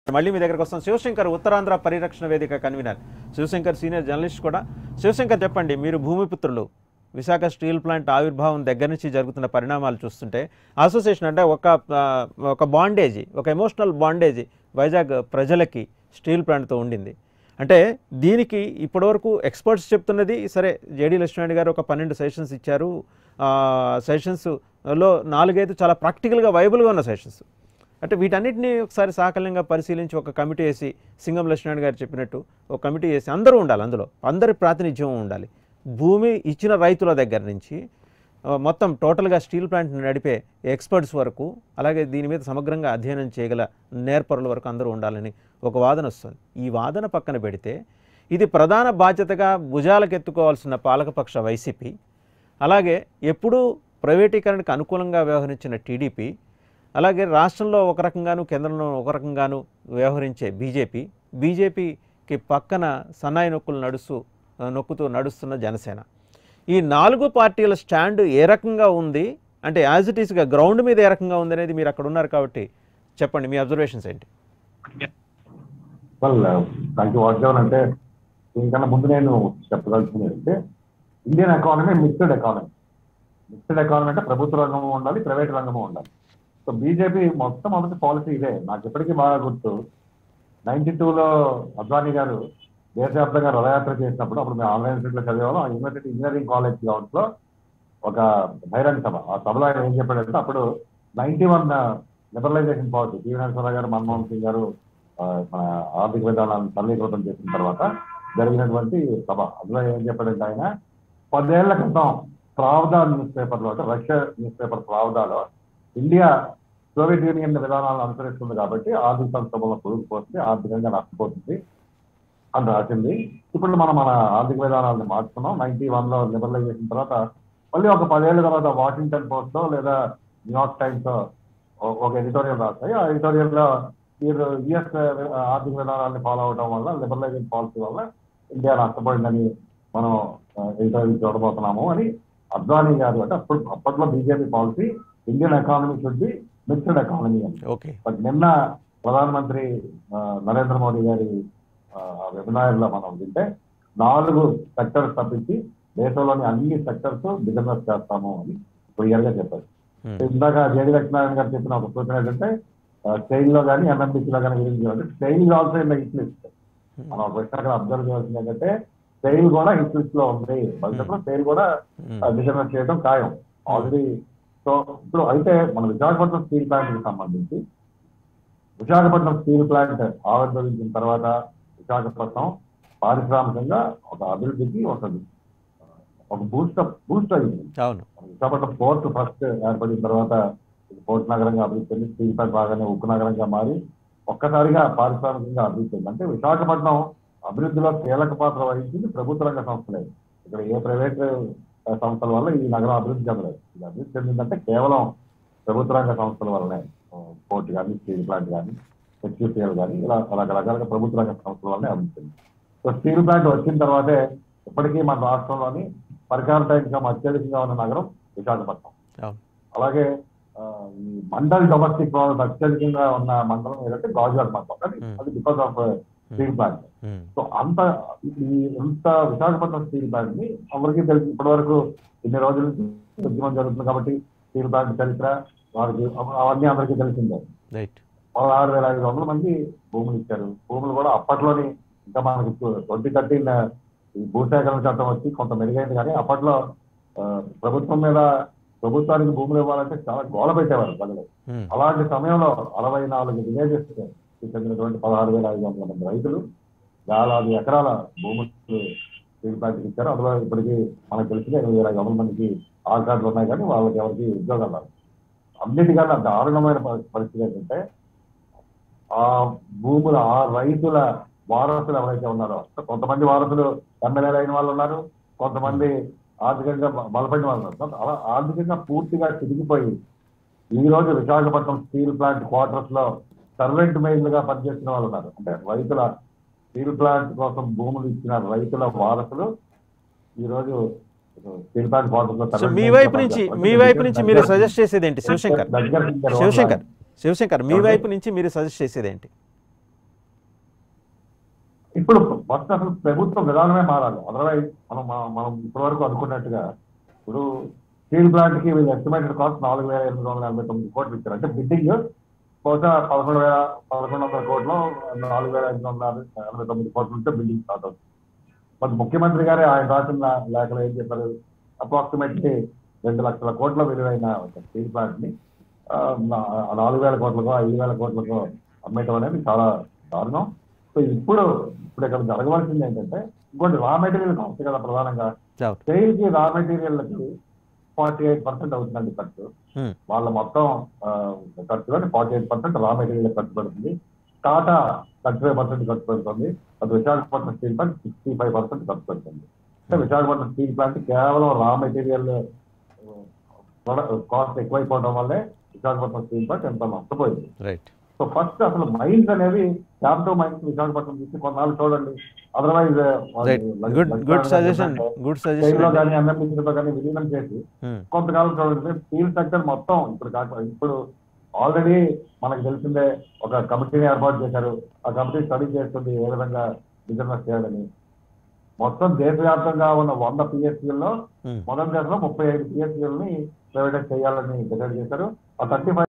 మళ్ళీ మీ దగ్గరకు వస్తాం శివశంకర్ ఉత్తరాంధ్ర పరిరక్షణ వేదిక కన్వీనర్ శివశంకర్ సీనియర్ జర్నలిస్ట్ కూడా శివశంకర్ చెప్పండి మీరు భూమిపుత్రులు విశాఖ స్టీల్ ప్లాంట్ ఆవిర్భావం దగ్గర నుంచి జరుగుతున్న పరిణామాలు చూస్తుంటే అసోసియేషన్ అంటే ఒక ఆ, ఒక బాండేజీ ఒక ఎమోషనల్ బాండేజీ వైజాగ్ ప్రజలకి స్టీల్ ప్లాంట్తో ఉండింది అంటే దీనికి ఇప్పటివరకు ఎక్స్పర్ట్స్ చెప్తున్నది సరే జేడీ లక్ష్మణ్ గారు ఒక పన్నెండు సెషన్స్ ఇచ్చారు సెషన్స్లో నాలుగైదు చాలా ప్రాక్టికల్గా వైబుల్గా ఉన్న సెషన్స్ అంటే వీటన్నిటిని ఒకసారి సాకల్యంగా పరిశీలించి ఒక కమిటీ వేసి సింగం లక్ష్మణ్ గారు చెప్పినట్టు ఒక కమిటీ వేసి అందరూ ఉండాలి అందులో అందరి ప్రాతినిధ్యం ఉండాలి భూమి ఇచ్చిన రైతుల దగ్గర నుంచి ఆ, మొత్తం టోటల్గా స్టీల్ ప్లాంట్ని నడిపే ఎక్స్పర్ట్స్ వరకు అలాగే దీని మీద సమగ్రంగా అధ్యయనం చేయగల నేర్పరుల వరకు అందరూ ఉండాలని ఒక వాదన వస్తుంది ఈ వాదన పక్కన పెడితే ఇది ప్రధాన బాధ్యతగా భుజాలకెత్తుకోవాల్సిన పాలకపక్ష వైసీపీ అలాగే ఎప్పుడూ ప్రైవేటీకరణకు అనుకూలంగా వ్యవహరించిన టీడీపీ అలాగే రాష్ట్రంలో ఒక రకంగాను కేంద్రంలో ఒక రకంగాను వ్యవహరించే బీజేపీ బీజేపీకి పక్కన సన్నాయి నొక్కులు నడుస్తూ నొక్కుతూ నడుస్తున్న జనసేన ఈ నాలుగు పార్టీల స్టాండ్ ఏ రకంగా ఉంది అంటే యాజ్ ఇట్ ఈస్గా గ్రౌండ్ మీద ఏ రకంగా ఉంది అనేది మీరు అక్కడ ఉన్నారు కాబట్టి చెప్పండి మీ అబ్జర్వేషన్స్ ఏంటి వెల్ థ్యాంక్ యూ వాట్ అంటే దీనికన్నా ముందు నేను చెప్పదలుచుకునేది అంటే Indian economy mixed economy mixed economy అంటే ప్రభుత్వ రంగము ఉండాలి ప్రైవేట్ రంగము ఉండాలి సో బీజేపీ మొత్తం మొదటి పాలసీ ఇదే నాకు ఇప్పటికీ బాగా గుర్తు నైన్టీ టూలో అద్వానీ గారు దేశవ్యాప్తంగా రథయాత్ర చేసినప్పుడు అప్పుడు మేము ఆన్లైన్ లో చదివాము ఆ యూనివర్సిటీ ఇంజనీరింగ్ కాలేజ్ గ్రౌండ్స్ లో ఒక బహిరంగ సభ ఆ సభలో ఆయన ఏం చెప్పాడంటే అప్పుడు నైన్టీ వన్ లిబరలైజేషన్ పాలసీ టీవీ నరసింహరావు గారు మన్మోహన్ సింగ్ గారు ఆ, మన ఆర్థిక విధానాలను సరళీకృతం చేసిన తర్వాత జరిగినటువంటి సభ అందులో ఏం చెప్పాడంటే ఆయన పదేళ్ల క్రితం ప్రావదా న్యూస్ పేపర్లో అంటే రష్యా న్యూస్ పేపర్ ప్రావదాలో ఇండియా సోవియట్ యూనియన్ విధానాలను అనుసరిస్తుంది కాబట్టి ఆర్థిక సంక్షోభంలో కూరుకుపోతుంది ఆర్థికంగా నష్టపోతుంది అని రాసింది ఇప్పుడు మనం మన ఆర్థిక విధానాలను మార్చుకున్నాం నైన్టీ వన్ లో లిబరలైజేషన్ తర్వాత మళ్ళీ ఒక పదేళ్ల తర్వాత వాషింగ్టన్ పోస్ట్ లో లేదా న్యూయార్క్ టైమ్స్ లో ఓ- ఒక ఎడిటోరియల్ రాస్తాయి ఆ ఎడిటోరియల్ లో మీరు యుఎస్ ఆర్థిక విధానాన్ని ఫాలో అవడం వల్ల లిబరలైజేషన్ పాలసీ వల్ల ఇండియా నష్టపోయిందని మనం ఎడిటోరియల్ చూడబోతున్నాము అని అద్వానీ గారు అంటే అప్పుడు అప్పట్లో BJP policy Indian economy should be mixed economy అని ఓకే బట్ నిన్న ప్రధానమంత్రి ఆ, నరేంద్ర మోడీ గారి వెబినార్ లో మనం వింటే నాలుగు సెక్టర్స్ తప్పించి దేశంలోని అన్ని సెక్టర్స్ బిజినెస్ చేస్తాము అని క్లియర్ గా చెప్పారు Hmm. ఇందాక జేడి లక్ష్మీనారాయణ గారు చెప్పిన ఒక సూచన ఏంటంటే స్టైల్ లో కానీ ఎంఎంబిసి లో కానీ గురించి అంటే style also in hit list మనం ఒక విషయం అక్కడ అబ్జర్వ్ చేయాల్సింది ఏంటంటే స్టైల్ కూడా హిట్ లిస్ట్ లో ఉంది భవిష్యత్తులో స్టైల్ కూడా బిజినెస్ చేయడం ఖాయం ఆల్రెడీ సో ఇప్పుడు అయితే మన విశాఖపట్నం స్టీల్ ప్లాంట్ కి సంబంధించి విశాఖపట్నం స్టీల్ ప్లాంట్ ఆవిర్భవించిన తర్వాత విశాఖపట్నం పారిశ్రామికంగా ఒక అభివృద్ధికి ఒక ఒక బూస్ట్ బూస్ట్ అయింది అవును విశాఖపట్నం పోర్ట్ ఫస్ట్ ఏర్పడిన తర్వాత ఇది పోర్ట్ నగరంగా అభివృద్ధి చెంది స్టీల్ ప్లాంట్ బాగానే ఉక్కు నగరంగా మారి ఒక్కసారిగా పారిశ్రామికంగా అభివృద్ధి చెంది అంటే విశాఖపట్నం అభివృద్ధిలో కీలక పాత్ర వహించింది ప్రభుత్వ రంగ సంస్థలే ఇక్కడ ఏ ప్రైవేట్ సంస్థల వల్ల ఈ నగరం అభివృద్ధి చెందలేదు ఇది అభివృద్ధి చెందిందంటే కేవలం ప్రభుత్వ రంగ సంస్థల వల్లనే పోర్ట్ కానీ స్టీల్ ప్లాంట్ కానీ హెచ్యూసీఎల్ కానీ ఇలా రకరకాలుగా ప్రభుత్వ రంగ సంస్థల వల్లనే అభివృద్ధి చెందింది సో స్టీల్ ప్లాంట్ వచ్చిన తర్వాతే ఇప్పటికీ మన రాష్ట్రంలోని పరికార టైంగా అత్యధికంగా ఉన్న నగరం విశాఖపట్నం అవును అలాగే ఆ, ఈ మండల్ డొమెస్టిక్ ప్రోడక్ట్ అత్యధికంగా ఉన్న మండలం ఏదంటే గాజువాడ మండలం అది Hmm. అది because of steel plant um. So అంత ఈ ఇంత విశాఖపట్నం స్టీల్ ప్లాంట్ ని అందరికీ తెలుసు ఇప్పటి వరకు ఇన్ని రోజుల నుంచి ఉద్యమం జరుగుతుంది కాబట్టి స్టీల్ ప్లాంట్ చరిత్ర వారికి అవ- అవన్నీ అందరికీ తెలిసిందే రైట్ పదహారు వేల ఐదు వందల మంది భూములు ఇచ్చారు భూములు కూడా అప్పట్లోని ఇంకా మనకి ట్వంటీ థర్టీన్ ఈ భూసేకరణ చట్టం వచ్చి కొంత మెరుగైంది కానీ అప్పట్లో ఆ, ప్రభుత్వం మీద ప్రభుత్వానికి భూములు ఇవ్వాలంటే చాలా గోల పెట్టేవారు ప్రజలు ఉమ్. అలాంటి సమయంలో అరవై నాలుగు విలేజెస్ చెందినటువంటి పదహారు వేల ఐదు వందల మంది రైతులు వేలాది ఎకరాల భూములు స్టీల్ ప్లాంట్కి ఇచ్చారు అందులో ఇప్పటికీ మనకు తెలిసిన ఎనిమిది వేల ఐదు వందల మందికి ఆర్ కార్డులు ఉన్నాయి కానీ వాళ్ళకి ఎవరికి ఉద్యోగాలు రావు అన్నిటికన్నా దారుణమైన పరి- పరిస్థితి ఏంటంటే ఆ భూముల ఆ రైతుల వారసులు ఎవరైతే ఉన్నారో కొంతమంది వారసులు ఎమ్మెల్యేలు అయిన వాళ్ళు ఉన్నారు కొంతమంది ఆర్థికంగా బ- బలపడిన వాళ్ళు ఉన్నారు అలా ఆర్థికంగా పూర్తిగా తిరిగిపోయి ఈ రోజు విశాఖపట్నం స్టీల్ ప్లాంట్ క్వార్టర్స్ లో సర్వెంట్ మెయిన్లుగా పనిచేస్తున్న వాళ్ళు ఉన్నారు అంటే రైతుల స్టీల్ ప్లాంట్ కోసం భూములు ఇచ్చిన రైతుల వారసులు ఈ రోజు స్టీల్ ప్లాంట్ క్వార్టర్స్ లో సో servant మీ maidలుగా వైపు నుంచి పనిచేస్తారు. మీ వైపు నుంచి మీరు సజెస్ట్ చేసేది ఏంటి శివశంకర్ దగ్గర దగ్గర శివశంకర్ శివశంకర్ మీ ఎవరు? వైపు నుంచి మీరు సజెస్ట్ చేసేది ఏంటి ఇప్పుడు ఫస్ట్ అసలు ప్రభుత్వ విధానమే మారాలి అదర్వైజ్ మనం మనం- మనం ఇప్పటివరకు అనుకున్నట్టుగా ఇప్పుడు స్టీల్ ప్లాంట్ కి వీళ్ళు ఎస్టిమేటెడ్ కాస్ట్ నాలుగు వేల ఎనిమిది వందల ఎనభై తొమ్మిది కోట్లు ఇచ్చారు అంటే బిడ్డింగ్ బహుశా పదకొండు వేల పదకొండు వందల కోట్లు నాలుగు వేల ఐదు వందల ఎనభై తొమ్మిది కోట్ల నుంచే బిల్డింగ్ స్టార్ట్ అవుతుంది మరి ముఖ్యమంత్రి గారే ఆయన రాసిన లేఖలో ఏం చెప్పారు అప్రాక్సిమేట్లీ రెండు లక్షల కోట్ల విలువైన ఒక స్టీల్ ప్లాంట్ ని ఆ, నా- నాలుగు వేల కోట్లకో ఐదు వేల కోట్లకో అమ్మేయటం అనేది చాలా దారుణం సో ఇప్పుడు ఇప్పుడు ఇక్కడ జరగవలసింది ఏంటంటే ఇంకోటి రా మెటీరియల్ కాస్ట్ కదా ప్రధానంగా అవును స్టైల్ కి రా మెటీరియల్కి ఫార్టీ ఎయిట్ పర్సెంట్ అవుతుందండి ఖర్చు Hmm. వాళ్ళ మొత్తం ఆ, ఖర్చులో forty eight percent raw material ఖర్చు పెడుతుంది టాటా థర్టీ ఫైవ్ పర్సెంట్ ఖర్చు పెడుతుంది అది Visakhapatnam steel plant sixty five percent ఖర్చు పెడుతుంది అంటే విశాఖపట్నం స్టీల్ ప్లాంట్ కేవలం రా మెటీరియల్ కాస్ట్ ఎక్కువైపోవడం వల్లే విశాఖపట్నం స్టీల్ ప్లాంట్ ఎంత నష్టపోయింది రైట్ సో ఫస్ట్ అసలు మైన్స్ అనేవి క్యాపిటల్ మైన్స్ విశాఖపట్నం తీసి కొన్నాళ్ళు చూడండి otherwise right good good suggestion good చైన్లో సజెషన్ కానీ ఎంఎంబీసీలో కానీ విలీనం చేసి కొంతకాలం చూడండి స్టీల్ సెక్టర్ మొత్తం ఇప్పుడు కాక ఇప్పుడు ఆల్రెడీ మనకు తెలిసిందే ఒక కమిటీని ఏర్పాటు చేశారు ఆ కమిటీ స్టడీ చేస్తుంది ఏ విధంగా బిజినెస్ చేయాలని మొత్తం దేశవ్యాప్తంగా ఉన్న వంద పిఎస్సీల్లో మొదటి దశలో ముప్పై ఐదు పిఎస్సీలని ప్రైవేటైజ్ చేయాలని డిసైడ్ చేశారు ఆ థర్టీ